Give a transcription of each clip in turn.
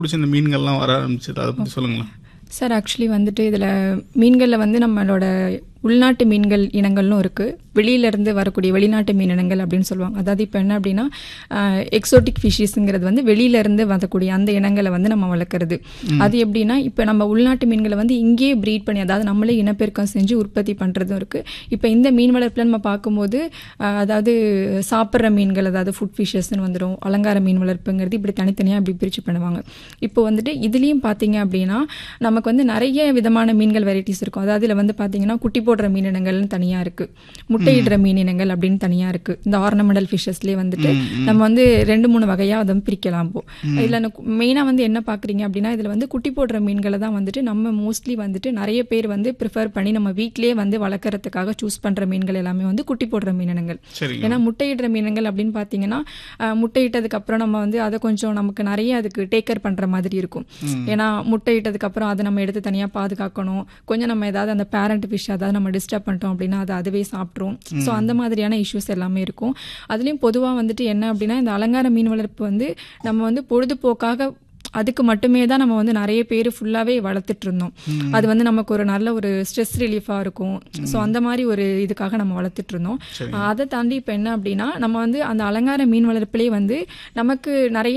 பிடிச்ச இந்த மீன்கள்லாம் வர ஆரம்பிச்சது அதை பற்றி சொல்லுங்களேன் சார் ஆக்சுவலி வந்துட்டு இதில் மீன்களில் வந்து நம்மளோட உள்நாட்டு மீன்கள் இனங்களும் இருக்குது வெளியிலேருந்து வரக்கூடிய வெளிநாட்டு மீன் இனங்கள் அப்படின்னு சொல்லுவாங்க அதாவது இப்போ என்ன அப்படின்னா எக்ஸோட்டிக் ஃபிஷிஸுங்கிறது வந்து வெளியிலேருந்து வரக்கூடிய அந்த இனங்களை வந்து நம்ம வளர்க்குறது அது எப்படின்னா இப்போ நம்ம உள்நாட்டு மீன்களை வந்து இங்கேயே ப்ரீட் பண்ணி அதாவது நம்மளே இனப்பெருக்கம் செஞ்சு உற்பத்தி பண்ணுறதும் இருக்குது இப்போ இந்த மீன் வளர்ப்பில் நம்ம பார்க்கும்போது அஹ், அதாவது சாப்பிட்ற மீன்கள் அதாவது ஃபுட் ஃபிஷஸ்ன்னு வந்துடும் அலங்கார மீன் வளர்ப்புங்கிறது இப்படி தனித்தனியாக இப்படி பிரித்து பண்ணுவாங்க இப்போ வந்துட்டு இதுலேயும் பார்த்தீங்க அப்படின்னா நமக்கு வந்து நிறைய விதமான மீன்கள் வெரைட்டிஸ் இருக்கும் அதாவது இதில் வந்து பார்த்தீங்கன்னா குட்டி போடுற மீனினங்கள்னு தனியாக இருக்குது முட்டையிடுற மீனினங்கள் அப்படின்னு தனியாக இருக்குது இந்த ஆர்னமெண்டல் ஃபிஷஸ்லேயே வந்துட்டு நம்ம வந்து ரெண்டு மூணு வகையாக அதை பிரிக்கலாம் இப்போ இதில் மெயினாக வந்து என்ன பார்க்குறீங்க அப்படின்னா இதில் வந்து குட்டி போடுற மீன்களை தான் வந்துட்டு நம்ம மோஸ்ட்லி வந்துட்டு நிறைய பேர் வந்து ப்ரிஃபர் பண்ணி நம்ம வீட்லேயே வந்து வளர்க்குறதுக்காக சூஸ் பண்ணுற மீன்கள் எல்லாமே வந்து குட்டி போடுற மீனினங்கள் சரிங்க ஏன்னா முட்டையிடுற மீனங்கள் அப்படின்னு பார்த்தீங்கன்னா அஹ், முட்டையிட்டதுக்கு அப்புறம் நம்ம வந்து அதை கொஞ்சம் நமக்கு நிறைய அதுக்கு டேக்கர் பண்ணுற மாதிரி இருக்கும் ஏன்னா முட்டையிட்டதுக்கு அப்புறம் அதை நம்ம எடுத்து தனியாக பாதுகாக்கணும் கொஞ்சம் நம்ம ஏதாவது அந்த பேரண்ட் ஃபிஷ் அதாவது நம்ம டிஸ்டர்ப் பண்ணிட்டோம் அப்படின்னா அது அதுவே சாப்பிட்ரும் ஸோ அந்த மாதிரியான இஷ்யூஸ் எல்லாமே இருக்கும் அதுலேயும் பொதுவாக வந்துட்டு என்ன அப்படின்னா இந்த அலங்கார மீன் வளர்ப்பு வந்து நம்ம வந்து பொழுதுபோக்காக அதுக்கு மட்டுமே தான் நம்ம வந்து நிறைய பேர் ஃபுல்லாகவே வளர்த்துட்டு இருந்தோம் அது வந்து நமக்கு ஒரு நல்ல ஒரு ஸ்ட்ரெஸ் ரிலீஃபாக இருக்கும் ஸோ அந்த மாதிரி ஒரு இதுக்காக நம்ம வளர்த்துட்டு இருந்தோம் அஹ் அதை தாண்டி இப்போ என்ன அப்படின்னா நம்ம வந்து அந்த அலங்கார மீன் வளர்ப்புலேயே வந்து நமக்கு நிறைய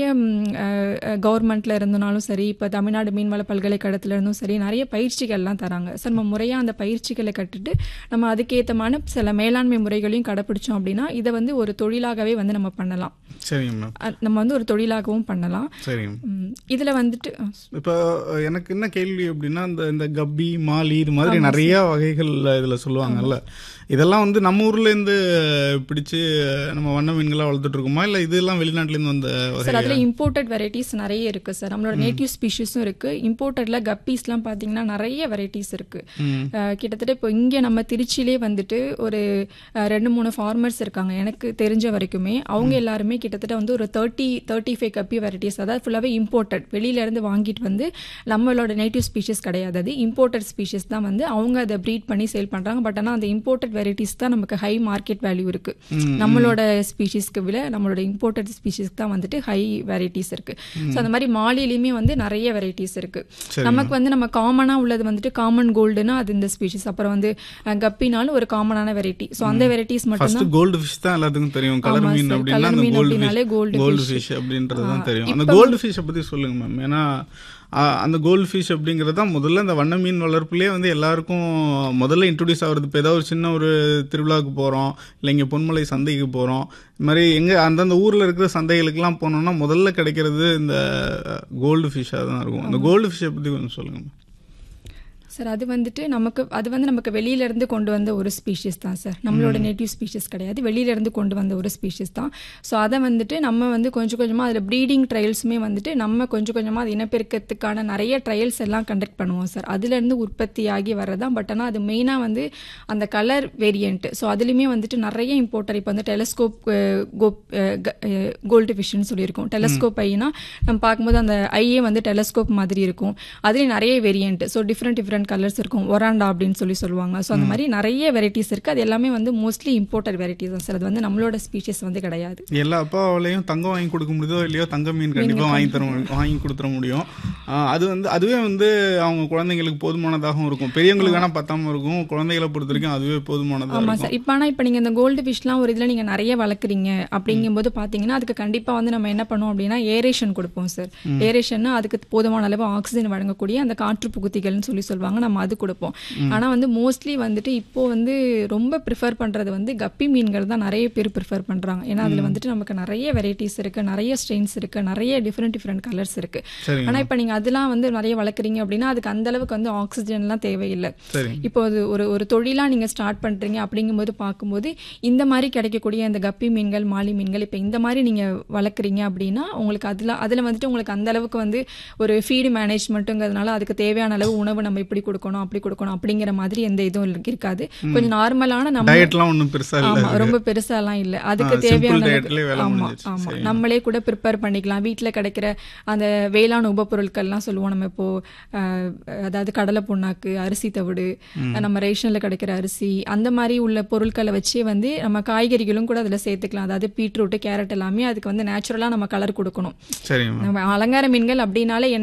கவர்மெண்ட்ல இருந்தனாலும் சரி இப்போ தமிழ்நாடு மீன்வள பல்கலைக்கழகத்துல இருந்தும் சரி நிறைய பயிற்சிகள்லாம் தராங்க ஸோ நம்ம முறையாக அந்த பயிற்சிகளை கட்டுட்டு நம்ம அதுக்கேற்றமான சில மேலாண்மை முறைகளையும் கடைப்பிடிச்சோம் அப்படின்னா இதை வந்து ஒரு தொழிலாகவே வந்து நம்ம பண்ணலாம் சரிங்க மேம் அஹ் நம்ம வந்து ஒரு தொழிலாகவும் பண்ணலாம் சரிங்க உம், இதுல வந்துட்டு அஹ், இப்போ எனக்கு என்ன கேள்வி அப்படின்னா இந்த இந்த கப்பி மாலி இது மாதிரி நிறைய வகைகள் இதில் சொல்லுவாங்கல்ல இதெல்லாம் வந்து நம்ம ஊர்ல இருந்து பிடிச்சு நம்ம வண்ண மீன்களாக வளர்த்துட்டு இருக்கோமா இல்லை இதெல்லாம் வெளிநாட்டுலேருந்து வந்த வகை சார் அதில் இம்போர்ட்டட் வெரைட்டிஸ் நிறைய இருக்கு சார் நம்மளோட நேட்டிவ் ஸ்பீஷஸும் இருக்கு இம்போர்ட்டட்ல கப்பீஸ்லாம் பார்த்தீங்கன்னா நிறைய வெரைட்டிஸ் இருக்கு அஹ் கிட்டத்தட்ட இப்போ இங்கே நம்ம திருச்சியிலே வந்துட்டு ஒரு அஹ், ரெண்டு மூணு ஃபார்மர்ஸ் இருக்காங்க எனக்கு தெரிஞ்ச வரைக்குமே அவங்க எல்லாருமே கிட்டத்தட்ட வந்து ஒரு thirty thirty five guppy varieties அதாவது ஃபுல்லாகவே இம்போர்ட்டட் வெளியில இருந்து வாங்கிட்டு வந்து நம்மளோட நேட்டிவ் ஸ்பீஷஸ் கிடையாது அது இம்போர்ட்டட் ஸ்பீஷஸ் தான் வந்து அவங்க அதை ப்ரீட் பண்ணி சேல் பண்றாங்க பட் ஆனால் அந்த இம்போர்ட்டட் வெரைட்டிஸ் தான் நமக்கு ஹை மார்க்கெட் வேல்யூ இருக்கு நம்மளோட ஸ்பீஷிஸ்க்கு விட நம்மளோட இம்போர்ட்டட் ஸ்பீஷிஸ்க்கு தான் வந்துட்டு ஹை வெரைட்டிஸ் இருக்கு ஸோ அந்த மாதிரி மாலிலையுமே வந்து நிறைய வெரைட்டிஸ் இருக்கு நமக்கு வந்து நம்ம காமனாக உள்ளது வந்துட்டு காமன் கோல்டுனா அது இந்த ஸ்பீஷிஸ் அப்புறம் வந்து அஹ், கப்பினாலும் ஒரு காமனான வெரைட்டி ஸோ அந்த வெரைட்டிஸ் மட்டும் ஃபர்ஸ்ட் கோல்டு ஃபிஷ் தான் எல்லாத்துக்கும் தெரியும் கலர் ஆமா மீன் sir. அப்படின்னா colour அந்த மீன் கோல்டு அப்படின்னாலே fish gold gold fish. Fish அப்படின்றது தான் ஆ, தெரியும் அந்த இப்ப கோல்டு ஃபிஷ்ஷை பற்றி சொல்லுங்க மேம் ஏன்னா ஆ, அந்த கோல்டு ஃபிஷ் அப்படிங்கிறது தான் முதல்ல இந்த வண்ண மீன் வளர்ப்புலேயே வந்து எல்லாருக்கும் முதல்ல இன்ட்ரடியூஸ் ஆகுறது இப்போ ஏதாவது ஒரு சின்ன ஒரு திருவிழாவுக்கு போகிறோம் இல்லை இங்கே பொன்மலை சந்தைக்கு போகிறோம் இது மாதிரி எங்கே அந்தந்த ஊரில் இருக்கிற சந்தைகளுக்கெல்லாம் போனோம்னா முதல்ல கிடைக்கிறது இந்த கோல்டு ஃபிஷ்ஷாக தான் இருக்கும் அந்த கோல்டு ஃபிஷ்ஷை பற்றி கொஞ்சம் சொல்லுங்க மேம் சார் அது வந்துட்டு நமக்கு அது வந்து நமக்கு வெளியில இருந்து கொண்டு வந்த ஒரு ஸ்பீஷிஸ் தான் சார் நம்மளோட நேட்டிவ் ஸ்பீஷிஸ் கிடையாது வெளியில இருந்து கொண்டு வந்த ஒரு ஸ்பீஷிஸ் தான் ஸோ அதை வந்துட்டு நம்ம வந்து கொஞ்சம் கொஞ்சமாக அதில் ப்ரீடிங் ட்ரையல்ஸுமே வந்துட்டு நம்ம கொஞ்சம் கொஞ்சமாக அது இனப்பெருக்கத்துக்கான நிறைய ட்ரையல்ஸ் எல்லாம் கண்டக்ட் பண்ணுவோம் சார் அதுலேருந்து உற்பத்தி ஆகி வர்றதான் பட் ஆனால் அது மெயினாக வந்து அந்த கலர் வேரியண்ட் ஸோ அதுலேயுமே வந்துட்டு நிறைய இம்போர்ட்டர் இப்போ வந்து டெலஸ்கோப் கோல்டு ஃபிஷ்னு சொல்லியிருக்கோம் டெலஸ்கோப் ஐனா நம்ம பார்க்கும்போது அந்த ஐயே வந்து டெலஸ்கோப் மாதிரி இருக்கும் அதுலேயும் நிறைய variant so different different colours இருக்கும் ஒராண்டா அப்படின்னு சொல்லி சொல்லுவாங்க ஸோ அந்த மாதிரி நிறைய வெரைட்டிஸ் இருக்குது அது எல்லாமே வந்து மோஸ்ட்லி இம்போர்ட்டட் வெரைட்டிஸ் தான் சார் அது வந்து நம்மளோட ஸ்பீஷஸ் வந்து கிடையாது எல்லா அப்பாவிலையும் தங்கம் வாங்கி கொடுக்க முடியுதோ இல்லையோ தங்க மீன் கண்டிப்பாக வாங்கி தர முடியும் வாங்கி கொடுத்துட முடியும் ஆஹ் அது வந்து அதுவே வந்து அவங்க குழந்தைங்களுக்கு போதுமானதாகவும் இருக்கும் பெரியவங்களுக்கு வேணால் பத்தாம இருக்கும் குழந்தைகளை பொறுத்த வரைக்கும் அதுவே போதுமானதாக ஆமாம் இருக்கும் சார் இப்போ ஆனால் இப்போ நீங்கள் இந்த கோல்டு ஃபிஷ்லாம் ஒரு இதில் நீங்கள் நிறைய வளர்க்குறீங்க அப்படிங்கும்போது பார்த்தீங்கன்னா அதுக்கு கண்டிப்பாக வந்து நம்ம என்ன பண்ணுவோம் அப்படின்னா ஏரேஷன் கொடுப்போம் சார் ஏரேஷன்னா அதுக்கு போதுமான அளவு ஆக்சிஜன் வழங்கக்கூடிய அந்த காற்று புகுத்திகள்னு சொல்லி சொல்லுவாங்க நம்ம அது கொடுப்போம் ஆனால் வந்து மோஸ்ட்லி வந்துட்டு இப்போ வந்து ரொம்ப ப்ரிஃபர் பண்ணுறது வந்து கப்பி மீன்கள் தான் நிறைய பேர் ப்ரிஃபர் பண்ணுறாங்க ஏன்னா அதில் வந்துட்டு நமக்கு நிறைய வெரைட்டிஸ் இருக்குது நிறைய ஸ்ட்ரெயின்ஸ் இருக்குது நிறைய டிஃப்ரெண்ட் டிஃப்ரெண்ட் கலர்ஸ் இருக்குது சரிங்க ஆனால் இப்போ நீங்கள் அதெல்லாம் வந்து நிறைய வளர்க்குறீங்க அப்படின்னா அதுக்கு அந்த அளவுக்கு வந்து ஆக்சிஜன்லாம் தேவையில்லை சரிங்க இப்போ அது ஒரு ஒரு தொழிலாக நீங்கள் ஸ்டார்ட் பண்ணுறீங்க அப்படிங்கும்போது பார்க்கும்போது இந்த மாதிரி கிடைக்கக்கூடிய இந்த கப்பி மீன்கள் மாலி மீன்கள் இப்போ இந்த மாதிரி நீங்கள் வளர்க்குறீங்க அப்படின்னா உங்களுக்கு அதில் அதில் வந்துட்டு உங்களுக்கு அந்த அளவுக்கு வந்து ஒரு ஃபீடு மேனேஜ்மெண்ட்டுங்கிறதுனால அதுக்கு தேவையான அளவு உணவு நம்ம இப்படி இப்படி கொடுக்கணும் அப்படி கொடுக்கணும் அப்படிங்கிற மாதிரி எந்த இதுவும் இல்ல- இருக்காது கொஞ்சம் நார்மலான நம்ம டயட்லாம் ஒன்றும் பெருசா இல்ல ஆமா ரொம்ப பெருசாலாம் இல்ல அதுக்கு ஆ, simple தேவையான dietலயே வேலை ஆமா முடிஞ்சிருச்சு. ஆமா சரி. நம்மளே கூட ப்ரிப்பேர் பண்ணிக்கலாம் வீட்ல கிடைக்கிற அந்த வேளாண் உபப்பொருட்கள்லாம் சொல்லுவோம் நம்ம இப்போ அஹ், அதாவது கடலை புண்ணாக்கு அரிசி தவிடு நம்ம ரேஷன்ல கிடைக்கிற அரிசி அந்த மாதிரி உள்ள பொருட்களை வச்சே வந்து நம்ம காய்கறிகளும் கூட அதுல சேர்த்துக்கலாம் அதாவது பீட்ரூட் கேரட் எல்லாமே அதுக்கு வந்து நேச்சுரலா நம்ம கலர் கொடுக்கணும் சரிங்க மேம் நம்ம அலங்கார மீன்கள் அப்படின்னாலே என்ன